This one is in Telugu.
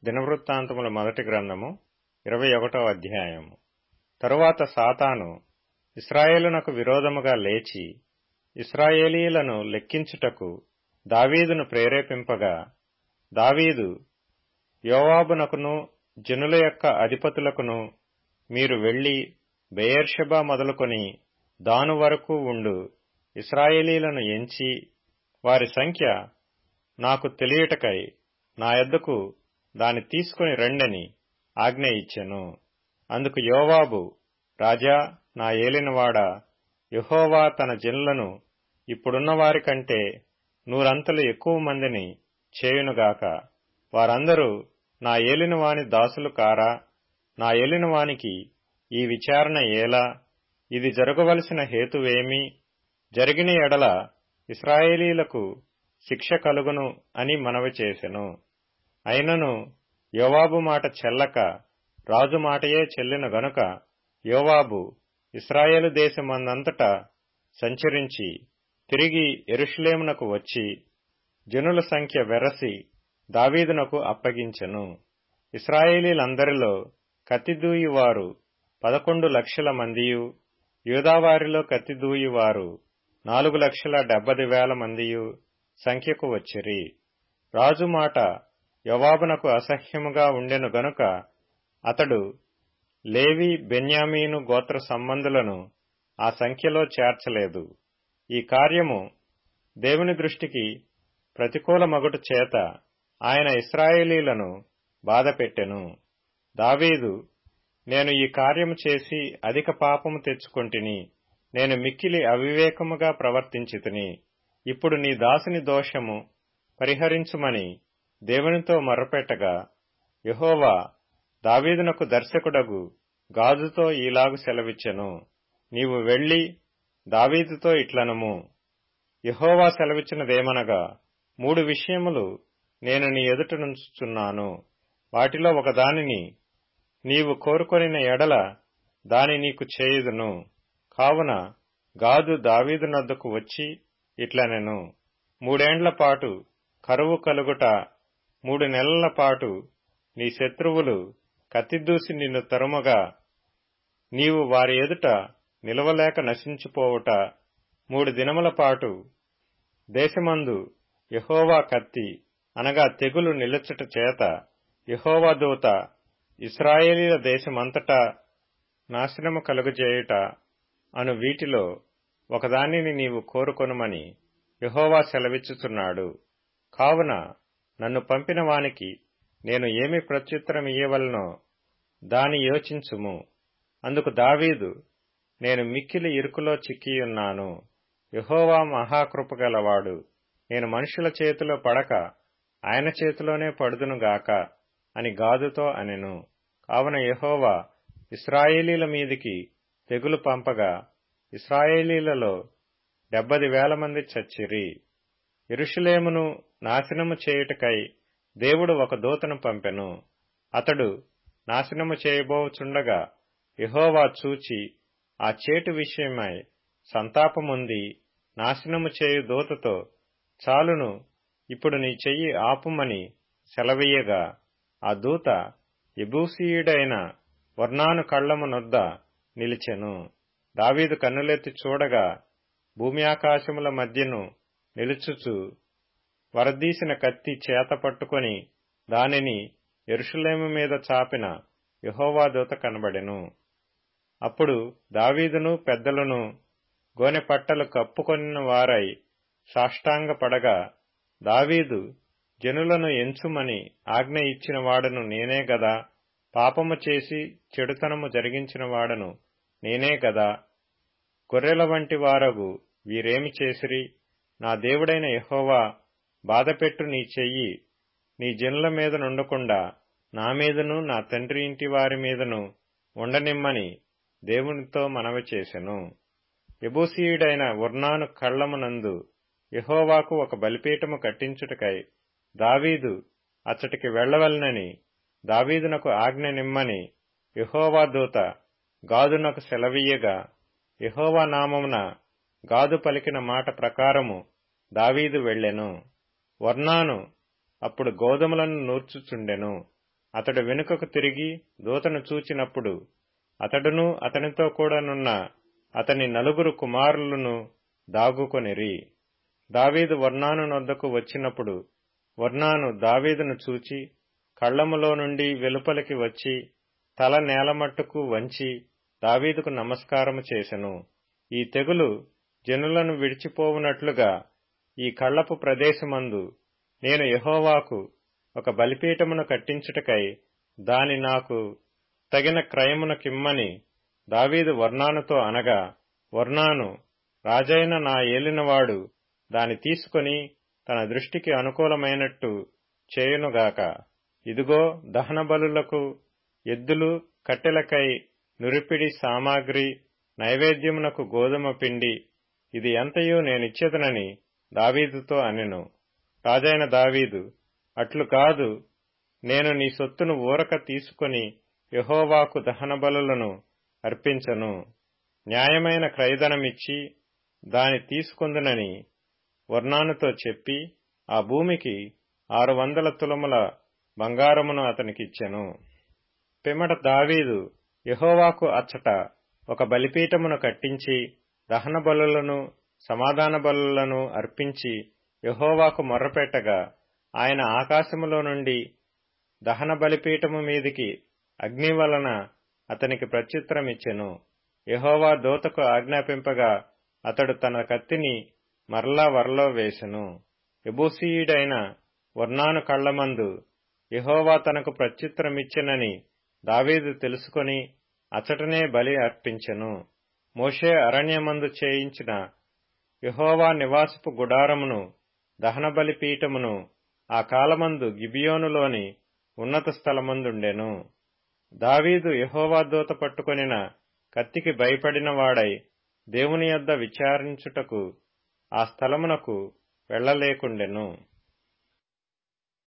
దినవృత్తాంతముల మొదటి గ్రంథము ఇరవై ఒకటవ అధ్యాయము తరువాత సాతాను ఇస్రాయేలునకు విరోధముగా లేచి ఇస్రాయేలీలను లెక్కించుటకు దావీదును ప్రేరేపింపగా దావీదు యోవాబునకును జనుల యొక్క అధిపతులకును మీరు వెళ్లి బెయేర్షెబా మొదలుకొని దాను వరకు ఉండు ఇస్రాయేలీలను ఎంచి వారి సంఖ్య నాకు తెలియటకై నా యొద్దకు దాని తీసుకుని రండని ఆజ్ఞ ఇచ్చెను అందుకు యోవాబు రాజా నా ఏలినవాడా యహోవా తన జనులను ఇప్పుడున్న వారి కంటే నూరంతలు ఎక్కువ మందిని చేయునుగాక వారందరూ నా ఏలినవాని దాసులు కారా నా ఏలినవానికి ఈ విచారణ ఏలా ఇది జరగవలసిన హేతువేమి జరిగిన ఎడల ఇస్రాయేలీలకు శిక్ష కలుగును అని మనవి చేసెను అయినను యోవాబు మాట చెల్లక రాజు మాటయే చెల్లిన గనుక యోవాబు ఇస్రాయేలు దేశమందంతటా సంచరించి తిరిగి ఎరుషులేమునకు వచ్చి జనుల సంఖ్య వెరసి దావీదునకు అప్పగించెను ఇస్రాయేలీలందరిలో కత్తిదూయివారు పదకొండు లక్షల మందియు యూదావారిలో కత్తిదూయివారు నాలుగు లక్షల డెబ్బది వేల మందియు సంఖ్యకు వచ్చిరి రాజు మాట యవాబునకు అసహ్యముగా ఉండెను గనుక అతడు లేవి బెన్యామీను గోత్ర సంబంధులను ఆ సంఖ్యలో చేర్చలేదు ఈ కార్యము దేవుని దృష్టికి ప్రతికూల మగుట చేత ఆయన ఇస్రాయేలీలను బాధపెట్టెను దావీదు నేను ఈ కార్యము చేసి అధిక పాపము తెచ్చుకొంటిని నేను మిక్కిలి అవివేకముగా ప్రవర్తించితిని ఇప్పుడు నీ దాసుని దోషము పరిహరించుమని దేవునితో మర్రపెట్టగా యహోవా దావీదునకు దర్శకుడగు గాజుతో ఈలాగు సెలవిచ్చెను నీవు వెళ్లి దావీదుతో ఇట్లనము యహోవా సెలవిచ్చినదేమనగా మూడు విషయములు నేను నీ ఎదుట నుంచుచున్నాను వాటిలో ఒకదానిని నీవు కోరుకొనిన ఎడల దాని నీకు చేయుదును కావున గాదు దావీదునొద్దకు వచ్చి ఇట్లనెను మూడేండ్ల పాటు కరువు కలుగుట మూడు నెలల పాటు నీ శత్రువులు కత్తిదూసి నిన్ను తరుమగా నీవు వారి ఎదుట నిలవలేక నశించిపోవుట మూడు దినముల పాటు దేశమందు యహోవా కత్తి అనగా తెగులు నిలుచుట చేత యహోవా దూత ఇస్రాయేలీల దేశమంతటా నాశనము కలుగజేయుట అను వీటిలో ఒకదానిని నీవు కోరుకొనుమని యహోవా సెలవిచ్చుచున్నాడు కావున నన్ను పంపిన వానికి నేను ఏమి ప్రత్యుత్తరం ఇయ్యవలనో దాని యోచించుము అందుకు దావీదు నేను మిక్కిలి ఇరుకులో చిక్కియున్నాను యహోవా మహాకృపగలవాడు నేను మనుషుల చేతిలో పడక ఆయన చేతిలోనే పడుదునుగాక అని గాదుతో అనెను కావున యహోవా ఇస్రాయేలీల మీదికి తెగులు పంపగా ఇస్రాయేలీలలో డెబ్బది వేల మంది చచ్చిరి ఇరుషులేమును నాశనము చేయుటకై దేవుడు ఒక దూతను పంపెను అతడు నాశనము చేయబోచుండగా యహోవా చూచి ఆ చేటు విషయమై సంతాపముంది నాశనము చేయు దూతతో చాలును ఇప్పుడు నీ చెయ్యి ఆపుమని సెలవీయగా ఆ దూత ఎబూసీయుడైన వర్ణాను కళ్లము నొద్ద నిలిచెను దావీదు కన్నులెత్తి చూడగా భూమి ఆకాశముల మధ్యను నిలుచుచు వరదీసిన కత్తి చేత పట్టుకొని దానిని ఎరుషులేము మీద చాపిన యహోవాదూత కనబడెను అప్పుడు దావీదును పెద్దలను గోనె పట్టలు కప్పుకొనిన వారై సాష్టాంగపడగా దావీదు జనులను ఎంచుమని ఆజ్ఞ ఇచ్చిన వాడను నేనే గదా పాపము చేసి చెడుతనము జరిగించిన వాడను నేనే గదా గొర్రెల వంటి వారగు వీరేమి చేసిరి నా దేవుడైన యహోవా బాధపెట్టు నీ చెయ్యి నీ జనుల మీద నుండకుండా నా మీదను నా తండ్రి ఇంటి వారి మీదను ఉండనిమ్మని దేవునితో మనవి చేసెను ఎబూసీయుడైన వర్ణాను కళ్లమునందు యహోవాకు ఒక బలిపీఠము కట్టించుటకై దావీదు అచ్చటికి వెళ్లవలనని దావీదునకు ఆజ్ఞ నిమ్మని యహోవా దూత గాదునకు సెలవీయగా యహోవా నామమున గాదు పలికిన మాట ప్రకారము దావీదు వెళ్లెను వర్ణాను అప్పుడు గోధుమలను నూర్చుచుండెను అతడు వెనుకకు తిరిగి దూతను చూచినప్పుడు అతడును అతనితో కూడానున్న అతని నలుగురు కుమారులను దాగుకొనిరి దావీదు వర్ణాను నొద్దకు వచ్చినప్పుడు వర్ణాను దావీదును చూచి కళ్లములో నుండి వెలుపలికి వచ్చి తల నేలమట్టుకు వంచి దావీదుకు నమస్కారము చేసెను ఈ తెగులు జనులను విడిచిపోవునట్లుగా ఈ కళ్లపు ప్రదేశమందు నేను యహోవాకు ఒక బలిపీఠమును కట్టించుటకై దాని నాకు తగిన క్రయమునకిమ్మని దావీదు వర్ణానుతో అనగా వర్ణాను రాజైన నా ఏలినవాడు దాని తీసుకొని తన దృష్టికి అనుకూలమైనట్టు చేయునుగాక ఇదిగో దహన బలులకు ఎద్దులు కట్టెలకై నురిపిడి సామాగ్రి నైవేద్యమునకు గోధుమ పిండి ఇది ఎంతయో నేనిచ్చేదనని దావీదుతో అనెను రాజైన దావీదు అట్లు కాదు నేను నీ సొత్తును ఊరక తీసుకుని యహోవాకు దహన బలులను అర్పించను న్యాయమైన క్రయధనమిచ్చి దాని తీసుకుందునని వర్ణానుతో చెప్పి ఆ భూమికి ఆరు వందల తులముల బంగారమును అతనికిచ్చెను పిమ్మట దావీదు యహోవాకు అచ్చట ఒక బలిపీఠమును కట్టించి దహన బలులను సమాధాన బలులను అర్పించి యహోవాకు మొర్రపెట్టగా ఆయన ఆకాశములో నుండి దహన బలిపీఠము మీదికి అగ్ని వలన అతనికి ప్రత్యుత్తరమిచ్చెను యహోవా దూతకు ఆజ్ఞాపింపగా అతడు తన కత్తిని మరలా వరలో వేసెను ఎబూసీయుడైన వర్ణాను కళ్లమందు యహోవా తనకు ప్రత్యుత్తరమిచ్చెనని దావీదు తెలుసుకొని అచటనే బలి అర్పించెను మోషే అరణ్యమందు చేయించిన యహోవా నివాసపు గుడారమును దహనబలి పీఠమును ఆ కాలమందు గిబియోనులోని ఉన్నత స్థలమందుండెను దావీదు యహోవా దూత పట్టుకొనిన కత్తికి భయపడిన వాడై దేవుని యొద్ద విచారించుటకు ఆ స్థలమునకు వెళ్లలేకుండెను